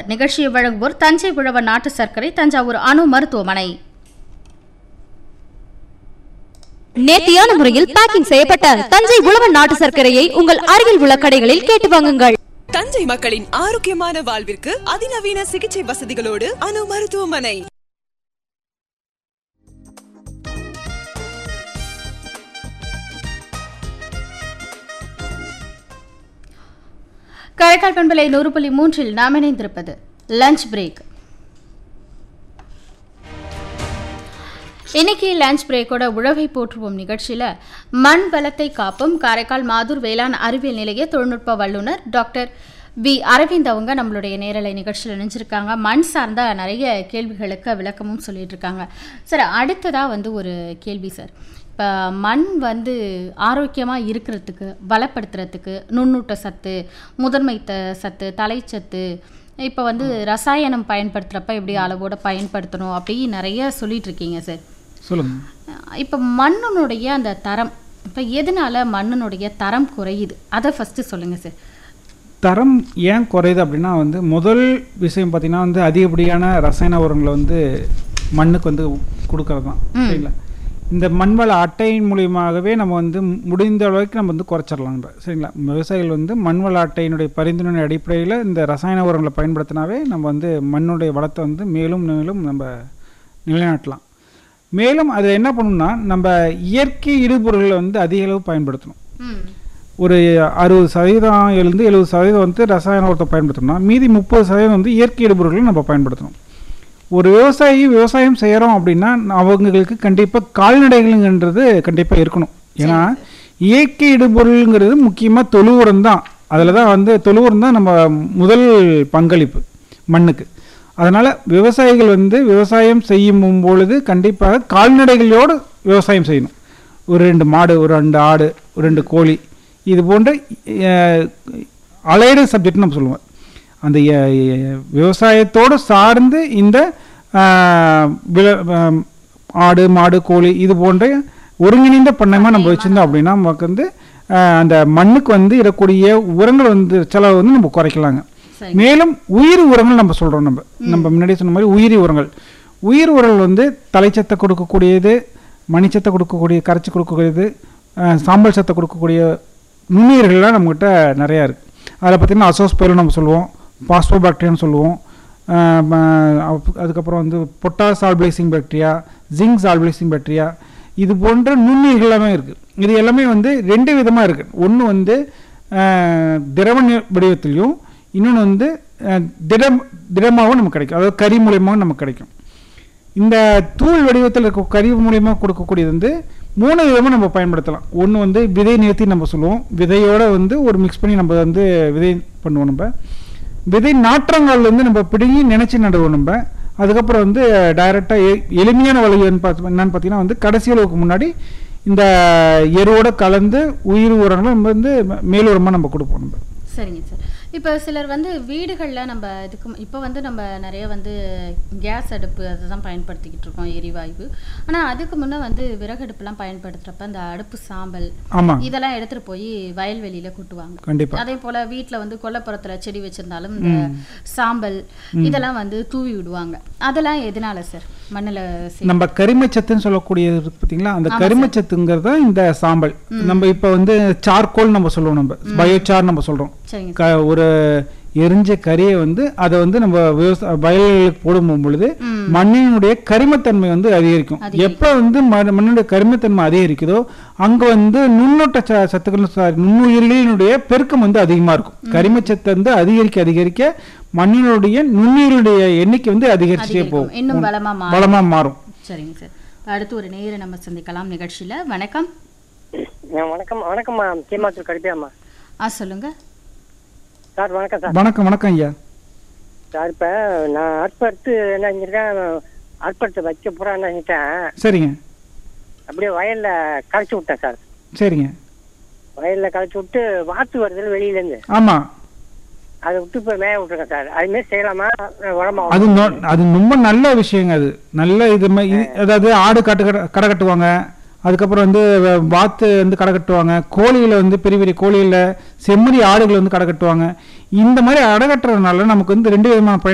நிகழ்ச்சியை வழங்குவோர் தஞ்சை உழவர் நாட்டு சர்க்கரை தஞ்சாவூர் அணு மருத்துவமனை நேர்த்தியான முறையில் பேக்கிங் செய்யப்பட்ட தஞ்சை உழவன் நாட்டு சர்க்கரையை உங்கள் அருகில் உள்ள கடைகளில் கேட்டு வாங்குங்கள் தஞ்சை மக்களின் ஆரோக்கியமான வாழ்விற்கு அதிநவீன சிகிச்சை வசதிகளோடு அணு மருத்துவமனை கரைக்கால் பண்பலை நூறு புள்ளி மூன்றில் நாம் இணைந்திருப்பது லஞ்ச் பிரேக் இன்னைக்கு லஞ்ச் பிரேக்கோட உழவை போற்றுவோம் நிகழ்ச்சியில் மண் வளத்தை காப்பும் காரைக்கால் மாதூர் வேளாண் அறிவியல் நிலைய தொழில்நுட்ப வல்லுநர் டாக்டர் வி அரவிந்த் அவங்க நம்மளுடைய நேரலை நிகழ்ச்சியில் இணைஞ்சிருக்காங்க மண் சார்ந்த நிறைய கேள்விகளுக்கு விளக்கமும் சொல்லிட்டு இருக்காங்க சார் அடுத்ததாக வந்து ஒரு கேள்வி சார் இப்போ மண் வந்து ஆரோக்கியமாக இருக்கிறதுக்கு பலப்படுத்துறதுக்கு நுண்ணூட்ட சத்து முதன்மை த சத்து தலைச்சத்து இப்போ வந்து ரசாயனம் பயன்படுத்துகிறப்ப எப்படி அளவோட பயன்படுத்தணும் அப்படி நிறைய சொல்லிட்டு இருக்கீங்க சார் சொல்லுங்க இப்போ மண்ணினுடைய அந்த தரம் இப்போ எதனால மண்ணினுடைய தரம் குறையுது அதை ஃபஸ்ட்டு சொல்லுங்கள் சார் தரம் ஏன் குறையுது அப்படின்னா வந்து முதல் விஷயம் பார்த்தீங்கன்னா வந்து அதிகப்படியான ரசாயன உரங்களை வந்து மண்ணுக்கு வந்து கொடுக்கறது தான் சரிங்களா இந்த மண்வள அட்டையின் மூலியமாகவே நம்ம வந்து முடிந்த அளவுக்கு நம்ம வந்து குறைச்சிடலாம் நம்ம சரிங்களா விவசாயிகள் வந்து மண்வள அட்டையினுடைய பரிந்துரை அடிப்படையில் இந்த ரசாயன உரங்களை பயன்படுத்தினாவே நம்ம வந்து மண்ணுடைய வளத்தை வந்து மேலும் மேலும் நம்ம நிலைநாட்டலாம் மேலும் அது என்ன பண்ணணும்னா நம்ம இயற்கை இடுபொருள்களை வந்து அதிக அளவு பயன்படுத்தணும் ம் ஒரு அறுபது சதவீதம் இருந்து எழுபது சதவீதம் வந்து ரசாயன உரத்தை பயன்படுத்தணும்னா மீதி முப்பது சதவீதம் வந்து இயற்கை இடுபொருட்களை நம்ம பயன்படுத்தணும் ஒரு விவசாயி விவசாயம் செய்கிறோம் அப்படின்னா அவங்களுக்கு கண்டிப்பாக கால்நடைகள்ங்கிறது கண்டிப்பாக இருக்கணும் ஏன்னா இயற்கை இடுபொருளுங்கிறது முக்கியமாக தொழு உரம் தான் அதில் தான் வந்து தொழு உரம் தான் நம்ம முதல் பங்களிப்பு மண்ணுக்கு அதனால் விவசாயிகள் வந்து விவசாயம் செய்யும் பொழுது கண்டிப்பாக கால்நடைகளோடு விவசாயம் செய்யணும் ஒரு ரெண்டு மாடு ஒரு ரெண்டு ஆடு ஒரு ரெண்டு கோழி இது போன்ற அலைடு சப்ஜெக்ட் நம்ம சொல்லுவோம் அந்த அஹ், அஹ், விவசாயத்தோடு சார்ந்து இந்த அஹ், வில- அஹ், ஆடு மாடு கோழி இது போன்ற ஒருங்கிணைந்த பண்ணையமாக நம்ம வச்சுருந்தோம் அப்படின்னா நமக்கு வந்து அஹ், அந்த மண்ணுக்கு வந்து இடக்கூடிய உரங்கள் வந்து செலவு வந்து நம்ம குறைக்கலாங்க சரி மேலும் உயிர் உரங்கள் நம்ம சொல்கிறோம் நம்ம நம்ம முன்னாடி சொன்ன மாதிரி உயிரி உரங்கள் உயிர் உரங்கள் வந்து தலைச்சத்தை கொடுக்கக்கூடியது மணிச்சத்தை கொடுக்கக்கூடிய கரைச்சி கொடுக்கக்கூடியது அஹ், சாம்பல் சத்தை கொடுக்கக்கூடிய நுண்ணுயிர்கள்லாம் நம்மக்கிட்ட நிறையா இருக்குது அதில் பார்த்திங்கன்னா அசோஸ்பெரும் நம்ம சொல்லுவோம் பாஸ்போபாக்டீரியான்னு சொல்லுவோம் அஹ், ம- அப்- அதுக்கப்புறம் வந்து potash solubilising bacteria zinc solubilising bacteria இது போன்ற நுண்ணுயிர்கள் எல்லாமே இருக்குது இது எல்லாமே வந்து ரெண்டு விதமாக இருக்குது ஒன்று வந்து அஹ், திரவ நி- வடிவத்திலையும் இன்னொன்று வந்து அஹ், திடம் திடமாகவும் நமக்கு கிடைக்கும் அதாவது கறி மூலியமாகவும் நமக்கு கிடைக்கும் இந்த தூள் வடிவத்தில் இருக்க கறி மூலியமாக கொடுக்கக்கூடியது வந்து மூணு விதமாக நம்ம பயன்படுத்தலாம் ஒன்று வந்து விதை நிறுத்தி நம்ம சொல்லுவோம் விதையோட வந்து ஒரு மிக்ஸ் பண்ணி நம்ம வந்து விதை பண்ணுவோம் நம்ம விதை நாற்றங்கால் வந்து நம்ம பிடுங்கி நினச்சி நடுவோம் நம்ம அதுக்கப்புறம் வந்து டைரெக்டாக எளிமையான வழி வந்து பார்த்து என்னன்னு பார்த்தீங்கன்னா வந்து கடைசி அளவுக்கு முன்னாடி இந்த எருவோட கலந்து உயிர் உரங்களை நம்ம வந்து மேல் உரமாக நம்ம கொடுப்போம் நம்ம சரிங்க சார் இப்போ சிலர் வந்து வீடுகளில் நம்ம இதுக்கு இப்போ வந்து நம்ம நிறைய வந்து கேஸ் அடுப்பு அதுதான் பயன்படுத்திக்கிட்டு இருக்கோம் எரிவாயு ஆனால் அதுக்கு முன்னே வந்து விறகடுப்புலாம் பயன்படுத்துகிறப்ப அந்த அடுப்பு சாம்பல் ஆமாம் இதெல்லாம் எடுத்துகிட்டு போய் வயல்வெளியில் கொட்டுவாங்க கண்டிப்பாக அதே போல் வீட்டில் வந்து கொல்லைப்புறத்தில் செடி வச்சிருந்தாலும் இந்த சாம்பல் இதெல்லாம் வந்து தூவி விடுவாங்க அதெல்லாம் எதனால சார் மண்ணில் நம்ம கரிமச்சத்துன்னு சொல்லக்கூடியது இருக்கு பார்த்தீங்களா அந்த கரிமச்சத்துங்கிறது தான் இந்த சாம்பல் நம்ம இப்போ வந்து சார்கோல் நம்ம சொல்லுவோம் நம்ம பயோசார் நம்ம சொல்கிறோம் சரிங்க க ஒரு எரிஞ்ச கரியை வந்து அதை வந்து நம்ம விவசாய வயல்களுக்கு போடும் பொழுது மண்ணினுடைய கரிமத்தன்மை வந்து அதிகரிக்கும் எப்போ வந்து மண்- மண்ணுடைய கரிமத்தன்மை அதிகரிக்குதோ அங்க வந்து நுண்ணூட்ட ச- சத்துக்கள் sorry, நுண்ணுயிர்களினுடைய பெருக்கம் வந்து அதிகமா இருக்கும் கரிமச்சத்து வந்து அதிகரிக்க அதிகரிக்க மண்ணினுடைய நுண்ணுயிர்களுடைய எண்ணிக்கை வந்து அதிகரிச்சுட்டே அதிகரிக்கும். போகும் இன்னும் பலமா மாறும். பலமா மாறும் சரிங்க சார் அடுத்து ஒரு நேயரை நம்ம சந்திக்கலாம் நிகழ்ச்சியில் வணக்கம் ஆ, வணக்கம் வணக்கம்மா சீமாத்தூர் கடுப்பியாம்மா ஆ சொல்லுங்க சார் வணக்கம் சார் வணக்கம் வணக்கம் ஐயா சார் இப்போ நான் அற்படுத்து என்ன செஞ்சிருக்கேன் அற்படுத்து வைக்க பூரா என்ன செஞ்சிட்டேன் சரிங்க அப்படியே வயல்ல களைச்சி விட்டேன் சார் சரிங்க வயல்ல களைச்சி விட்டு வாத்து வருதுல வெளியில இருந்து ஆமா அதை விட்டு இப்போ மேய விட்டுருக்கேன் சார் அதுமாரி செய்யலாமா உடம்பா அது நொ- அது ரொம்ப நல்ல விஷயங்க அது நல்ல இது ம- இது- அதாவது ஆடு காட்டு கடை கடை கட்டுவாங்க அதுக்கப்புறம் வந்து வ- வாத்து வந்து கடை கட்டுவாங்க கோழியில வந்து பெரிய பெரிய கோழியில செம்மறி ஆடுகள் வந்து கடை கட்டுவாங்க இந்த மாதிரி அடை கட்டுறதுனால நமக்கு வந்து ரெண்டு விதமான பயன்